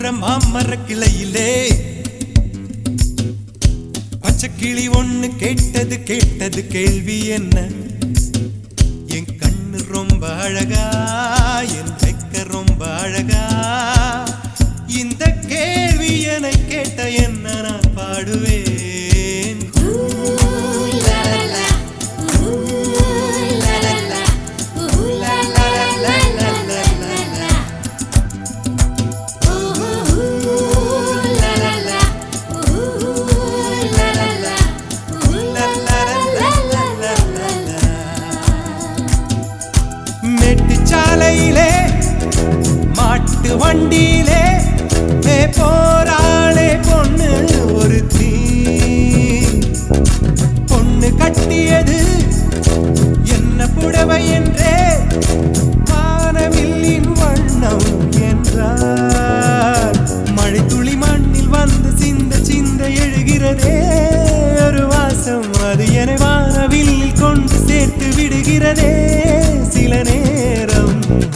மதுர மாமர கிளையிலே பச்சை கிளி ஒண்ணு கேட்டது கேட்டது கேள்வி என்ன என் கண்ணு ரொம்ப அழகா என் வெக்க ரொம்ப அழகா இந்த கேள்வி என கேட்ட என்ன நான் பாடுவேன் மேட்டுச்சாலையிலே மாட்டு வண்டியிலே மே போராளே பொண்ணு ஒரு தீ பொண்ணு கட்டியது என்ன புடவை என்றே வானவில்லின் வண்ணம் என்றார் மழை துளி மண்ணில் வந்து சிந்த சிந்த எழுகிறதே ஒரு வாசம் அது என வானவில்லில் கொண்டு சேர்த்து விடுகிறதே சில நேரம்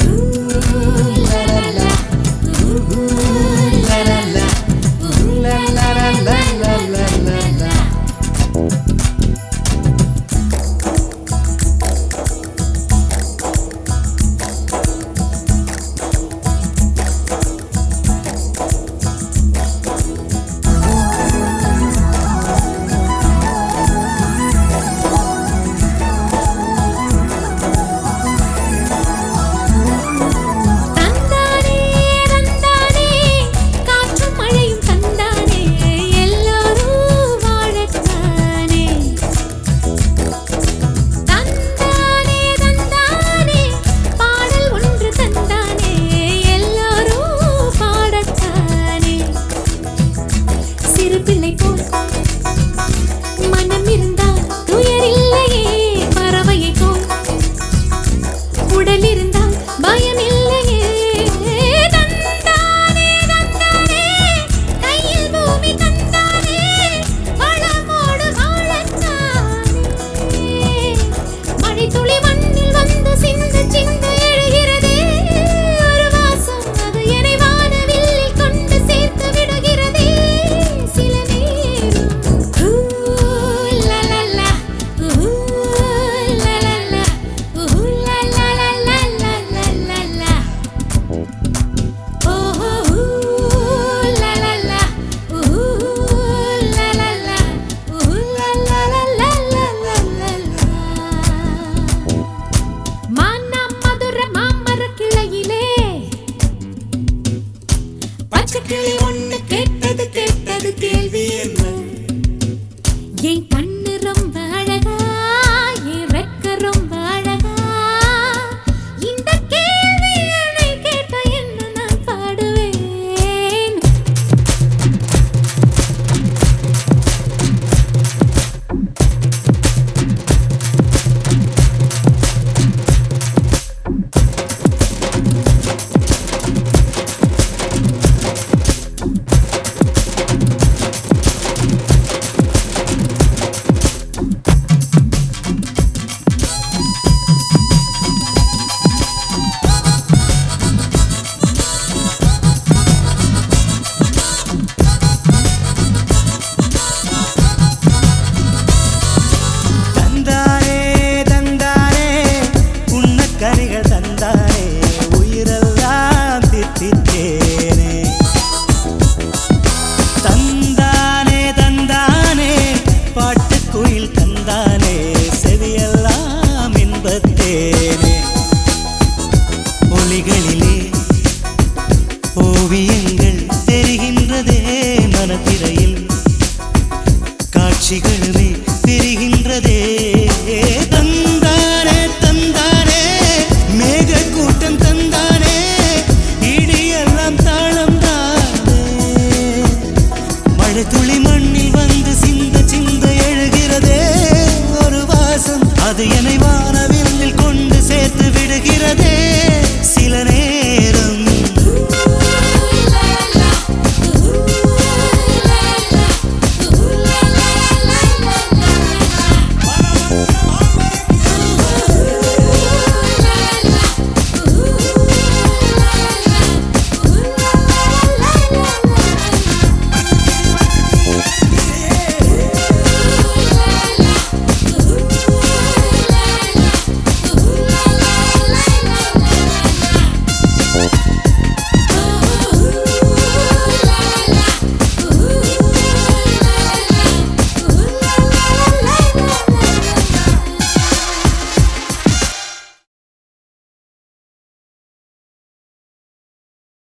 தந்தானே தந்தானே காற்றும் மழையும் தந்தானே எல்லாரும் வாழத்தானே தந்தானே தந்தானே பாடல் ஒன்று தந்தானே எல்லாரும் பாடத்தானே சிறு பிள்ளை போல் மனம் இருந்தால் துயர் இல்லையே பறவையை போல் உடல் இருந்தால் பயம் இல்லையே தந்தானே தந்தானே கையில் பூமி தந்தானே வளமோடு வாழத்தானே மழை துளி மண்ணில் வந்து சிந்த சிந்த எழுகிறதே ஒரு வாசம் அது என்னை வானவில்லில் கொண்டு சேர்த்து விடுகிறதே சில நேரம் ஊ லா லா லா ஊ லா லா லா ஊ லா லா லா லா லா லா லா லா ஓஹோ ஊ லா லா லா ஊ லா லா லா ஊ லா லா லா லா லா லா லா மானா மதுர மாமர கிளையிலே பச்சை கிளி ஒண்ணு கேட்டது கேட்டது கேள்வி என்ன என் கண்ணு ரொம்ப அழகா என் ரெக்க ரொம்ப அழகா இந்த கேள்வி என்னை கேட்ட என்ன நான் பாடுவேன் தந்தானே தந்தானே உன்னக்கரிகள் தந்தானே உயிரெல்லாம் தித்தித்தேனே தந்தானே தந்தானே பாட்டுக்குயில் தந்தானே செவியெல்லாம் இன்பத்தேனே ஒளிகளிலே ஓவியங்கள் தெரிகின்றதே மனத்திரையில் காட்சிகளுமே தெரிகின்றதே தந்தானே தந்தானே மேக கூட்டம் தந்தானே இடியெல்லாம் தாளம் தானே மழை துளி மண்ணில் வந்து சிந்த சிந்த எழுகிறதே ஒரு வாசம் அது என்னை வானவில்லில் கொண்டு சேர்த்து விடுகிறதே